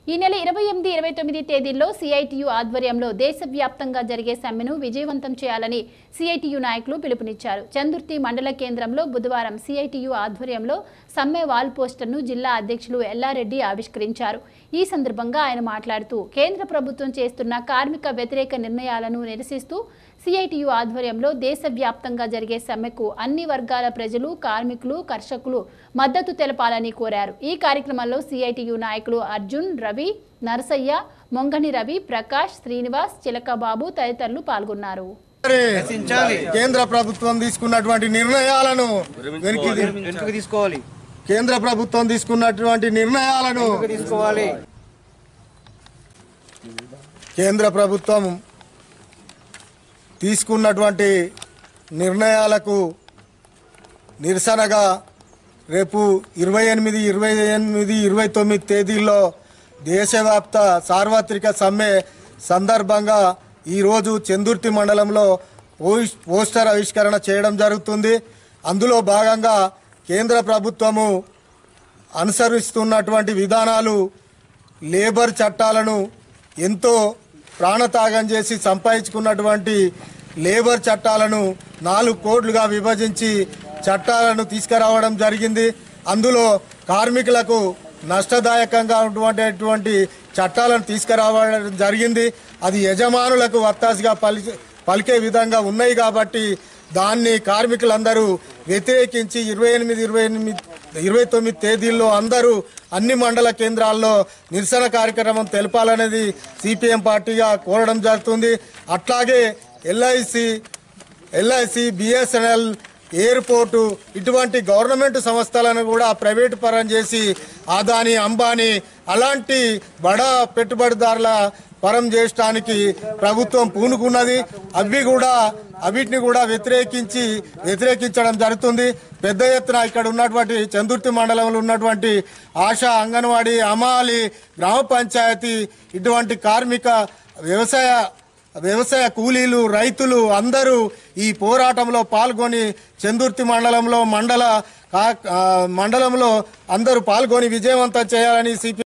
ఈ నెల ఇరవై ఎనిమిది ఇరవై తొమ్మిది తేదీల్లో సిఐటియు ఆధ్వర్యంలో దేశవ్యాప్తంగా జరిగే సమ్మెను విజయవంతం చేయాలని సిఐటియు నాయకులు పిలుపునిచ్చారు చందుర్తి మండల కేంద్రంలో బుధవారం సిఐటియు ఆధ్వర్యంలో సమ్మె వాల్ పోస్టర్ను జిల్లా అధ్యక్షులు ఎల్లారెడ్డి ఆవిష్కరించారు ఈ సందర్భంగా ఆయన మాట్లాడుతూ కేంద్ర ప్రభుత్వం చేస్తున్న కార్మిక వ్యతిరేక నిర్ణయాలను నిరసిస్తూ సిఐటియు ఆధ్వర్యంలో దేశవ్యాప్తంగా జరిగే సమ్మెకు అన్ని వర్గాల ప్రజలు కార్మికులు కర్షకులు మద్దతు తెలపాలని కోరారు ఈ కార్యక్రమంలో సిఐటియు నాయకులు అర్జున్ రవి నరసయ్య మొంగని రవి ప్రకాష్ శ్రీనివాస్ చిలకబాబు తదితరులు పాల్గొన్నారు మరి కేంద్ర ప్రభుత్వం తీసుకున్నటువంటి నిర్ణయాలను వెనక్కి తీ- వెనుకకు తీసుకోవాలి కేంద్ర ప్రభుత్వం తీసుకున్నటువంటి నిర్ణయాలను తీసుకోవాలి కేంద్ర ప్రభుత్వం తీసుకున్నటువంటి నిర్ణయాలకు నిరసనగా రేపు ఇరవై ఎనిమిది ఇరవై ఎనిమిది ఇరవై తొమ్మిది తేదీల్లో దేశవ్యాప్త సార్వత్రిక సమ్మె సందర్భంగా ఈరోజు చందుర్తి మండలంలో పోస్- పోస్టర్ ఆవిష్కరణ చేయడం జరుగుతుంది అందులో భాగంగా కేంద్ర ప్రభుత్వము అనుసరిస్తున్నటువంటి విధానాలు లేబర్ చట్టాలను ఎంతో ప్రాణత్యాగం చేసి సంపాదించుకున్నటువంటి లేబర్ చట్టాలను నాలుగు కోడ్లుగా విభజించి చట్టాలను తీసుకురావడం జరిగింది అందులో కార్మికులకు నష్టదాయకంగా ఉన్నటువంటి చట్టాలను తీసుకురావడం జరిగింది అది యజమానులకు వత్తాసుగా పలి పలికే విధంగా ఉన్నాయి కాబట్టి దాన్ని కార్మికులందరూ వ్యతిరేకించి ఇరవై ఎనిమిది ఇరవై ఎనిమిది ఇరవై తొమ్మిది తేదీల్లో అందరూ అన్ని మండల కేంద్రాల్లో నిరసన కార్యక్రమం తెలపాలనేది సిపిఎం పార్టీగా కోరడం జరుగుతుంది అట్లాగే ఎల్ఐసి ఎల్ఐసి బిఎస్ఎన్ఎల్ ఎయిర్పోర్టు ఇటువంటి గవర్నమెంట్ సంస్థలను కూడా ప్రైవేటు పరం చేసి అదాని అంబానీ అలాంటి బడా పెట్టుబడిదారుల పరం చేయడానికి ప్రభుత్వం పూనుకున్నది అవి కూడా అవిటిని కూడా వ్యతిరేకించి వ్యతిరేకించడం జరుగుతుంది పెద్ద ఎత్తున ఇక్కడ ఉన్నటువంటి చందుర్తి మండలంలో ఉన్నటువంటి ఆశా అంగన్వాడీ అమాలి గ్రామ పంచాయతీ ఇటువంటి కార్మిక వ్యవసాయ వ్యవసాయ కూలీలు రైతులు అందరూ ఈ పోరాటంలో పాల్గొని చందుర్తి మండలంలో మండల కా- ఆ, మండలంలో అందరూ పాల్గొని విజయవంతం చేయాలని సిపి